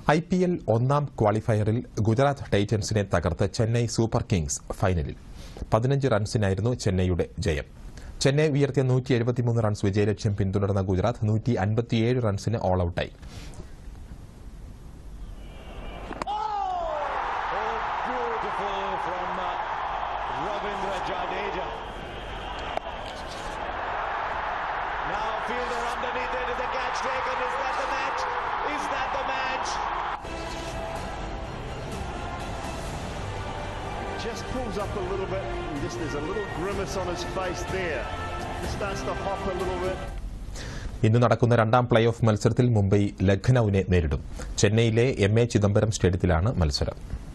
I P L ഒന്നാം ക്വാളിഫയറിൽ ഗുജറാത്ത് ടൈറ്റൻസിനെ തകർത്ത് Chennai super Kings ഫൈനലിൽ പതിനഞ്ച് റൺസിനായിരുന്നു ചെന്നൈയുടെ ജയം ചെന്നൈ ഉയർത്തിയ നൂറ്റി എഴുപത്തിമൂന്ന് റൺസ് വിജയലക്ഷ്യം പിന്തുടർന്ന ഗുജറാത്ത് നൂറ്റി അൻപത്തിയേഴ് റൺസിന് ഓൾ ഔട്ടായി Oh, beautiful from uh, Ravindra Jadeja. Now fielder underneath it is a catch taken. Is that the match? Is that the match? just pulls up a little bit. And just there's a little grimace on his face there. Just starts to hop a little bit. ഇന്ന് നടക്കുന്ന രണ്ടാം play off മത്സരത്തിൽ മുംബൈ ലഖ്നൌവിനെ നേരിടും ചെന്നൈയിലെ M A Chidambaram സ്റ്റേഡിയത്തിലാണ് മത്സരം